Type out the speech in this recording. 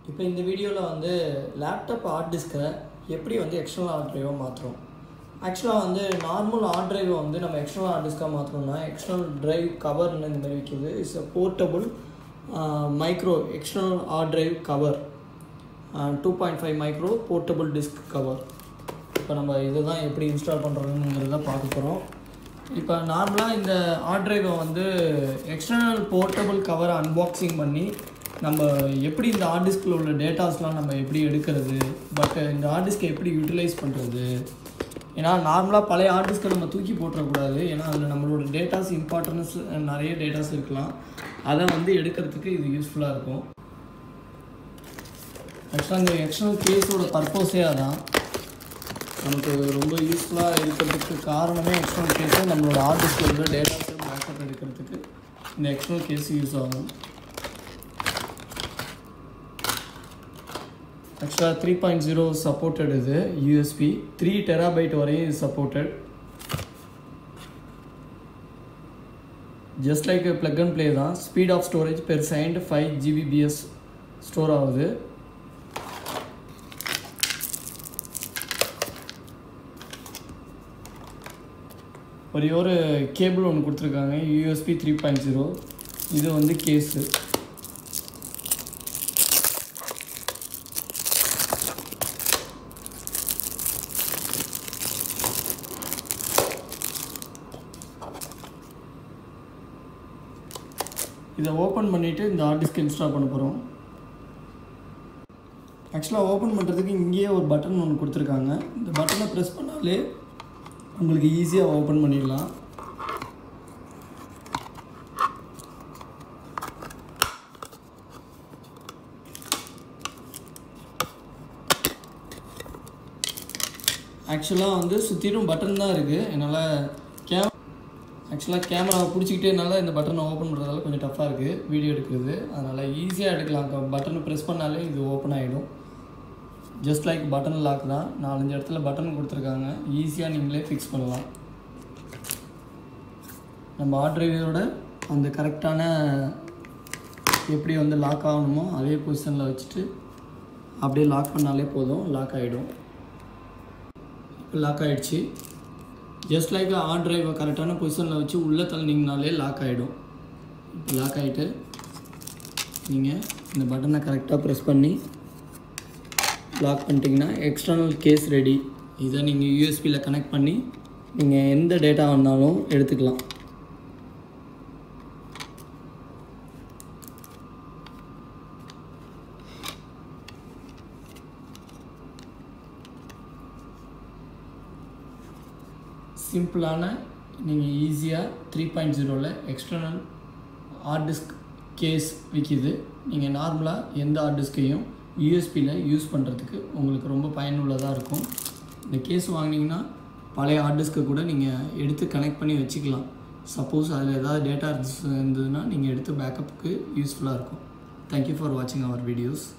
இப்போ இந்த வீடியோவில் வந்து லேப்டாப் ஹார்ட் டிஸ்க்கை எப்படி வந்து எக்ஸ்டர்னல் ஹார்ட் ட்ரைவாக மாற்றுறோம் ஆக்சுவலாக வந்து நார்மல் ஹார்ட் ட்ரைவை வந்து நம்ம எக்ஸ்டர்னல் ஹார்ட் டிஸ்க்காக மாற்றணும்னா எக்ஸ்டர்னல் ட்ரைவ் கவர்னு இந்த மாதிரி விற்கிது it's a portable micro external hard drive cover two point five micro portable disk cover இப்போ நம்ம இதை தான் எப்படி இன்ஸ்டால் பண்ணுறதுங்கிறத பார்க்க போகிறோம் இப்போ நார்மலாக இந்த ஹார்ட் ட்ரைவை வந்து எக்ஸ்டர்னல் போர்ட்டபுள் கவரை அன்பாக்சிங் பண்ணி நம்ம எப்படி இந்த ஹார்ட் டிஸ்கில் உள்ள டேட்டாஸ்லாம் நம்ம எப்படி எடுக்கிறது பட் இந்த ஹார்ட் டிஸ்கை எப்படி யூட்டிலைஸ் பண்ணுறது ஏன்னா நார்மலாக பழைய ஹார்ட் டிஸ்க்கை நம்ம தூக்கி போட்டுறக்கூடாது ஏன்னா அதில் நம்மளோட டேட்டாஸ் இம்பார்ட்டன்ஸ் நிறைய டேட்டாஸ் இருக்கலாம் அதை வந்து எடுக்கிறதுக்கு இது யூஸ்ஃபுல்லாக இருக்கும் ஆக்சுவலாக இந்த எக்ஸ்டர்னல் கேஸோட பர்பஸே அதான் நமக்கு ரொம்ப யூஸ்ஃபுல்லாக இருக்கிறதுக்கு காரணமே எக்ஸ்டர்னல் கேஸு நம்மளோட ஹார்ட் டிஸ்கில் உள்ள டேட்டாஸை பேக்கப் எடுக்கிறதுக்கு இந்த எக்ஸ்டர்னல் கேஸ் யூஸ் ஆகும் ஆக்சுவலாக த்ரீ பாயிண்ட் ஜீரோ சப்போர்ட்டட் இது யூஎஸ்பி த்ரீ டெராபைட் வரையும் இது supported just like plug and play தான் speed of storage per second five Gbps store ஆகுது ஒரே ஒரு கேபிள் ஒன்று கொடுத்துருக்காங்க யூஎஸ்பி த்ரீ பாயிண்ட் ஜீரோ இது வந்து கேஸு இதை ஓப்பன் பண்ணிவிட்டு இந்த ஹார்ட் டிஸ்க் இன்ஸ்டால் பண்ண போகிறோம் ஆக்சுவலாக ஓப்பன் பண்ணுறதுக்கு இங்கேயே ஒரு பட்டன் ஒன்று கொடுத்துருக்காங்க இந்த பட்டனை ப்ரெஸ் பண்ணாலே உங்களுக்கு ஈஸியாக ஓப்பன் பண்ணிடலாம் ஆக்சுவலாக வந்து சுற்றிலும் பட்டன் தான் இருக்குது என்னால் கேம் ஆக்சுவலாக கேமராவை பிடிச்சிக்கிட்டேனால இந்த பட்டனை ஓப்பன் பண்ணுறதால கொஞ்சம் டஃப்பாக இருக்குது வீடியோ எடுக்கிறது அதனால் ஈஸியாக எடுக்கலாம் பட்டனை ப்ரெஸ் பண்ணாலே இது ஓப்பன் ஆகிடும் ஜஸ்ட் லைக் பட்டன் லாக் தான் நாலஞ்சு இடத்துல பட்டன் கொடுத்துருக்காங்க ஈஸியாக நீங்களே ஃபிக்ஸ் பண்ணலாம் நம்ம ஆர்டரையோட அந்த கரெக்டான எப்படி வந்து லாக் ஆகணுமோ அதே பொசிஷனில் வச்சுட்டு அப்படியே லாக் பண்ணாலே போதும் லாக் ஆகிடும் இப்போ லாக் ஆகிடுச்சு ஜஸ்ட் லைக் ஆன் ட்ரைவை கரெக்டான பொசிஷனில் வச்சு உள்ளே தள்ளினீங்கனாலே லாக் ஆகிடும் இப்போ லாக் ஆகிட்டு நீங்கள் இந்த பட்டனை கரெக்டாக ப்ரெஸ் பண்ணி லாக் பண்ணிட்டீங்கன்னா எக்ஸ்டர்னல் கேஸ் ரெடி இதை நீங்கள் யூஎஸ்பியில் கனெக்ட் பண்ணி நீங்கள் எந்த டேட்டா வந்தாலும் எடுத்துக்கலாம் சிம்பிளான நீங்கள் ஈஸியாக த்ரீ பாயிண்ட் ஜீரோவில் எக்ஸ்டர்னல் ஹார்ட் டிஸ்க் கேஸ் விற்கிது நீங்கள் நார்மலாக எந்த ஹார்ட் டிஸ்கையும் யூஎஸ்பியில் யூஸ் பண்ணுறதுக்கு உங்களுக்கு ரொம்ப பயனுள்ளதாக இருக்கும் இந்த கேஸ் வாங்கினீங்கன்னா பழைய ஹார்ட் டிஸ்க்கை கூட நீங்கள் எடுத்து கனெக்ட் பண்ணி வச்சுக்கலாம் சப்போஸ் அதில் ஏதாவது டேட்டா இருந்ததுன்னா நீங்கள் எடுத்து பேக்கப்புக்கு யூஸ்ஃபுல்லாக இருக்கும் தேங்க்யூ ஃபார் வாட்சிங் அவர் வீடியோஸ்